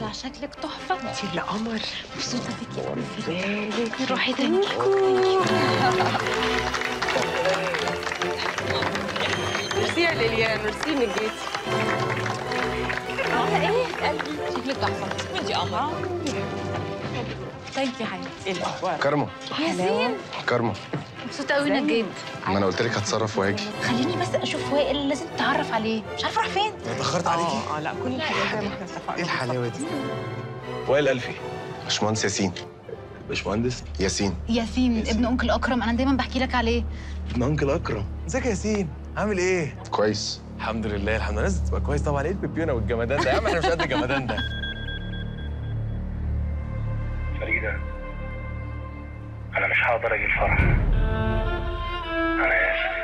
الله شكلك تحفه انت اللي قمر مبسوطه بيكي بالك روحي تاني ميرسي يا ليليان ميرسي انك جيتي على ايه قلبي شكلك تحفه وانتي قمر ثانك يو حبيبتي ايه الاخبار كارما ياسين كارما مبسوطه قوي انك جيت ما انا قلت لك هتصرف وهاجي خليني بس اشوف وائل لازم تتعرف عليه مش عارفه راح فين اتاخرت اه اه لا كل الحاجات زي ما احنا اتفقنا ايه الحلاوه دي وائل ألفي باشمهندس ياسين باشمهندس ياسين ياسين ابن انكل اكرم انا دايما بحكي لك عليه ابن أنكل أكرم ازيك يا ياسين عامل ايه؟ كويس الحمد لله الحمد لله لازم تبقى كويس طبعا ايه البيبيونه والجمدان ده يا عم احنا مش قد الجمدان ده فريدة أنا مش هقدر أجي الفرح أنا آسف